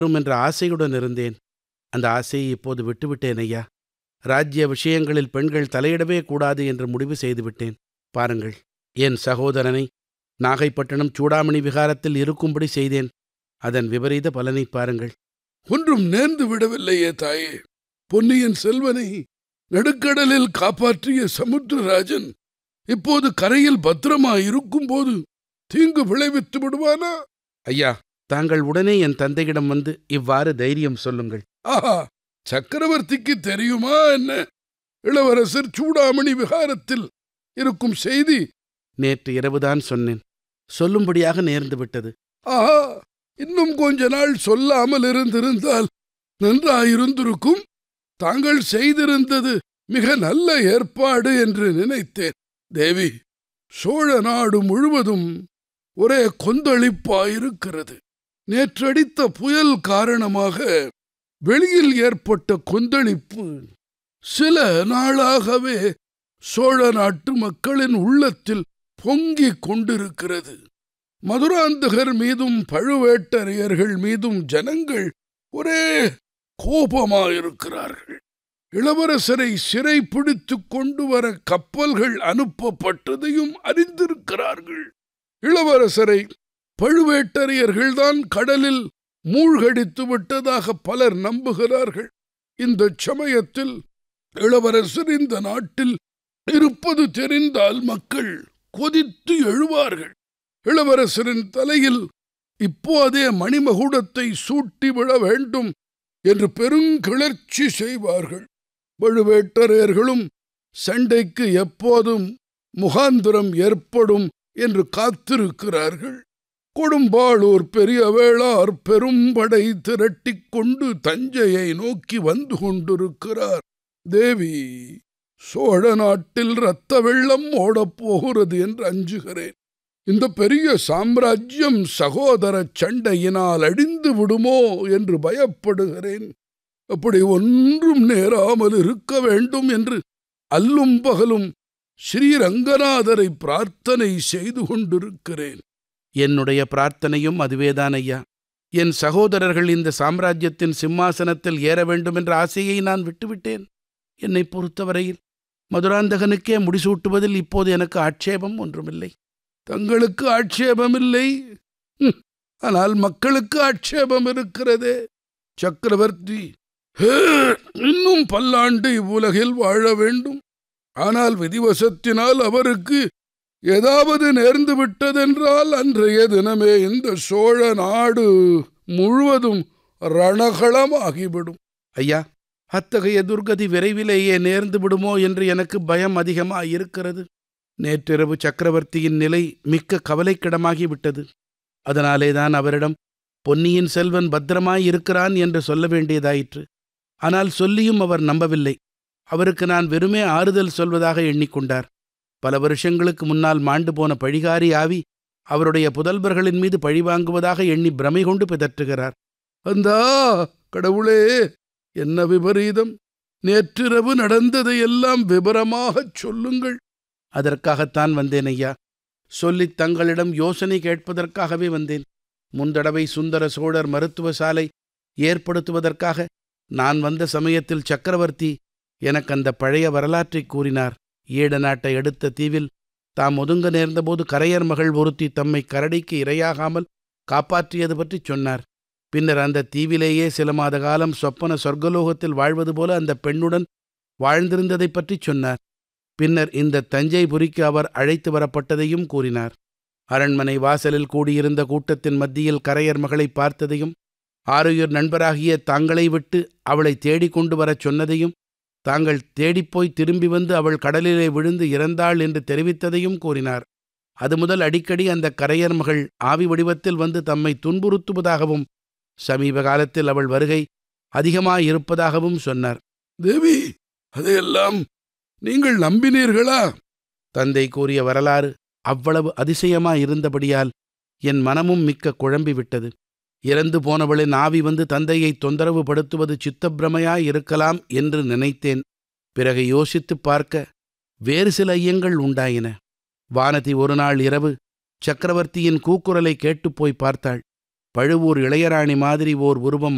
வரும் என்ற ஆசையுடன் இருந்தேன் அந்த ஆசையை இப்போது விட்டுவிட்டேன் ஐயா ராஜ்ய விஷயங்களில் பெண்கள் தலையிடவே கூடாது என்று முடிவு செய்துவிட்டேன் பாருங்கள் என் சகோதரனை நாகைப்பட்டினம் சூடாமணி விகாரத்தில் இருக்கும்படி செய்தேன் அதன் விபரீத பலனை பாருங்கள் ஒன்றும் நேர்ந்து விடவில்லையே தாயே பொன்னியின் செல்வனை நடுக்கடலில் காப்பாற்றிய சமுத்திரராஜன் இப்போது கரையில் பத்திரமா இருக்கும்போது தீங்கு விளைவித்து விடுவானா ஐயா தாங்கள் உடனே என் தந்தையிடம் வந்து இவ்வாறு தைரியம் சொல்லுங்கள் ஆஹா சக்கரவர்த்திக்கு தெரியுமா என்ன இளவரசர் சூடாமணி விகாரத்தில் இருக்கும் செய்தி நேற்று இரவுதான் சொன்னேன் சொல்லும்படியாக நேர்ந்து விட்டது ஆஹா இன்னும் கொஞ்ச நாள் சொல்லாமல் இருந்திருந்தால் நன்றாயிருந்திருக்கும் தாங்கள் செய்திருந்தது மிக நல்ல ஏற்பாடு என்று நினைத்தேன் தேவி சோழ நாடு முழுவதும் ஒரே கொந்தளிப்பாயிருக்கிறது நேற்றடித்த புயல் காரணமாக வெளியில் ஏற்பட்ட கொந்தளிப்பு சில நாளாகவே சோழ நாட்டு மக்களின் உள்ளத்தில் பொங்கிக் கொண்டிருக்கிறது மதுராந்தகர் மீதும் பழுவேட்டரையர்கள் மீதும் ஜனங்கள் ஒரே கோபமாயிருக்கிறார்கள் இளவரசரை சிறை பிடித்துக் கொண்டு வர கப்பல்கள் அனுப்பப்பட்டதையும் அறிந்திருக்கிறார்கள் இளவரசரை பழுவேட்டரையர்கள்தான் கடலில் மூழ்கடித்து விட்டதாக பலர் நம்புகிறார்கள் இந்த சமயத்தில் இளவரசர் இந்த நாட்டில் இருப்பது தெரிந்தால் மக்கள் கொதித்து எழுவார்கள் இளவரசரின் தலையில் இப்போதே மணிமகுடத்தை சூட்டிவிட வேண்டும் என்று பெருங்கிளர்ச்சி செய்வார்கள் பழுவேட்டரையர்களும் சண்டைக்கு எப்போதும் முகாந்திரம் ஏற்படும் என்று காத்திருக்கிறார்கள் கொடும்பாளூர் பெரிய வேளார் பெரும்படை திரட்டிக் கொண்டு தஞ்சையை நோக்கி வந்து கொண்டிருக்கிறார் தேவி சோழ நாட்டில் இரத்த வெள்ளம் ஓடப் போகிறது என்று அஞ்சுகிறேன் இந்த பெரிய சாம்ராஜ்யம் சகோதர சண்டையினால் அழிந்து விடுமோ என்று பயப்படுகிறேன் அப்படி ஒன்றும் நேராமல் இருக்க வேண்டும் என்று அல்லும் பகலும் ஸ்ரீரங்கநாதரை பிரார்த்தனை செய்து கொண்டிருக்கிறேன் என்னுடைய பிரார்த்தனையும் அதுவேதான் ஐயா என் சகோதரர்கள் இந்த சாம்ராஜ்யத்தின் சிம்மாசனத்தில் ஏற வேண்டும் என்ற ஆசையை நான் விட்டுவிட்டேன் என்னை பொறுத்தவரையில் மதுராந்தகனுக்கே முடிசூட்டுவதில் இப்போது எனக்கு ஆட்சேபம் ஒன்றுமில்லை தங்களுக்கு ஆட்சேபமில்லை ஹம், ஆனால் மக்களுக்கு ஆட்சேபம் இருக்கிறதே சக்கரவர்த்தி ஹே, இன்னும் பல்லாண்டு இவ்வுலகில் வாழ வேண்டும் ஆனால் விதிவசத்தினால் அவருக்கு ஏதாவது நேர்ந்து விட்டதென்றால் அன்றைய தினமே இந்த சோழ நாடு முழுவதும் ரணகளமாகிவிடும் ஐயா அத்தகைய துர்கதி விரைவிலேயே நேர்ந்து விடுமோ என்று எனக்கு பயம் அதிகமாயிருக்கிறது நேற்றிரவு சக்கரவர்த்தியின் நிலை மிக்க கவலைக்கிடமாகி விட்டது அதனாலேதான் அவரிடம் பொன்னியின் செல்வன் பத்திரமாய் இருக்கிறான் என்று சொல்ல வேண்டியதாயிற்று ஆனால் சொல்லியும் அவர் நம்பவில்லை அவருக்கு நான் வெறுமே ஆறுதல் சொல்வதாக எண்ணிக்கொண்டார் பல வருஷங்களுக்கு முன்னால் மாண்டு போன பழிகாரி ஆவி அவருடைய புதல்வர்களின் மீது பழிவாங்குவதாக எண்ணி பிரமை கொண்டு பிதற்றுகிறார் அந்தா கடவுளே என்ன விபரீதம் நேற்றிரவு நடந்ததையெல்லாம் விபரமாகச் சொல்லுங்கள் அதற்காகத்தான் வந்தேன் ஐயா சொல்லித் தங்களிடம் யோசனை கேட்பதற்காகவே வந்தேன் முந்தடவை சுந்தர சோழர் மருத்துவ சாலை ஏற்படுத்துவதற்காக நான் வந்த சமயத்தில் சக்கரவர்த்தி எனக்கு அந்த பழைய வரலாற்றைக் கூறினார் ஈழ நாட்டை அடுத்த தீவில் தாம் ஒதுங்க நேர்ந்தபோது கரையர் மகள் ஒருத்தி தம்மை கரடிக்கு இரையாகாமல் காப்பாற்றியது பற்றி சொன்னார் பின்னர் அந்த தீவிலேயே சில மாத காலம் சொப்பன சொர்க்கலோகத்தில் வாழ்வது போல அந்த பெண்ணுடன் வாழ்ந்திருந்ததைப் பற்றி சொன்னார் பின்னர் இந்த தஞ்சைபுரிக்கு அவர் அழைத்து வரப்பட்டதையும் கூறினார் அரண்மனை வாசலில் கூடியிருந்த கூட்டத்தின் மத்தியில் கரையர் மகளை பார்த்ததையும் ஆருயிர் நண்பராகிய தாங்களை விட்டு அவளை தேடிக் கொண்டு வரச் சொன்னதையும் தாங்கள் தேடிப்போய் திரும்பி வந்து அவள் கடலிலே விழுந்து இறந்தாள் என்று தெரிவித்ததையும் கூறினார் அது முதல் அடிக்கடி அந்த கரையர் மகள் ஆவி வடிவத்தில் வந்து தம்மை துன்புறுத்துவதாகவும் சமீப காலத்தில் அவள் வருகை அதிகமாயிருப்பதாகவும் சொன்னார் தேவி அதையெல்லாம் நீங்கள் நம்பினீர்களா தந்தை கூறிய வரலாறு அவ்வளவு அதிசயமாயிருந்தபடியால் என் மனமும் மிக்க குழம்பிவிட்டது இறந்து போனவளின் ஆவி வந்து தந்தையை தொந்தரவு படுத்துவது சித்தப்பிரமையாயிருக்கலாம் என்று நினைத்தேன் பிறகு யோசித்துப் பார்க்க வேறு சில ஐயங்கள் உண்டாயின வானதி ஒரு நாள் இரவு சக்கரவர்த்தியின் கூக்குரலை கேட்டுப் போய் பார்த்தாள் பழுவூர் இளையராணி மாதிரி ஓர் உருவம்